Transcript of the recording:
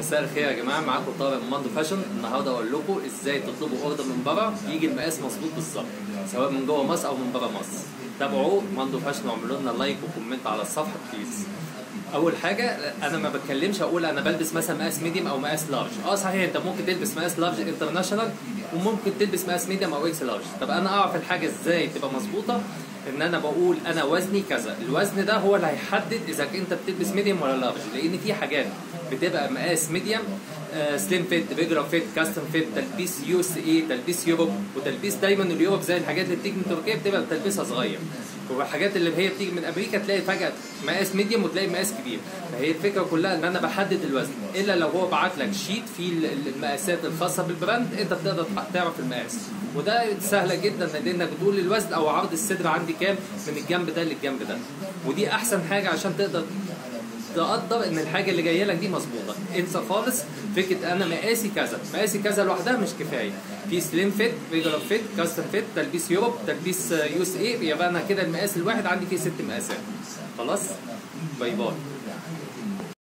مساء الخير يا جماعه معاكم طارق من ماندو فاشن النهارده اقول لكم ازاي تطلبوا اوردر من بره يجي المقاس مظبوط بالظبط سواء من جوه مصر او من بره مصر تابعوا ماندو فاشن واعملوا لنا لايك وكومنت على الصفحه بليز اول حاجه انا ما بتكلمش اقول انا بلبس مثلا مقاس ميديوم او مقاس لارج اه صحيح انت ممكن تلبس مقاس لارج انترناشونال وممكن تلبس مقاس ميديوم او اكس لارج طب انا اعرف الحاجه ازاي تبقى مظبوطه ان انا بقول انا وزني كذا الوزن ده هو اللي هيحدد اذا انت بتلبس ميديوم ولا لارج لان في حاجات بتبقى مقاس ميديوم سليم فيت ريجولار فيت كاستم فيت تلبيس يو اس اي تلبيس يوروب وتلبيس دايما اليوروب زي الحاجات اللي بتيجي من تركيا بتبقى تلبيسها صغير والحاجات اللي هي بتيجي من امريكا تلاقي فجاه مقاس ميديوم وتلاقي مقاس كبير فهي الفكره كلها ان انا بحدد الوزن الا لو هو بعت لك شيت فيه المقاسات الخاصه بالبراند انت بتقدر تعرف المقاس وده سهله جدا لانك بتقول الوزن او عرض الصدر عندي كام من الجنب ده للجنب ده ودي احسن حاجه عشان تقدر تقدر ان الحاجه اللي جايه لك دي مظبوطه انسى خالص فكره انا مقاسي كذا مقاسي كذا لوحدها مش كفايه في سليم فيت ريجولار فيت كاستم فيت تلبيس يوروب تلبيس يو اس اي يبقى انا كده المقاس الواحد عندي فيه ست مقاسات خلاص باي باي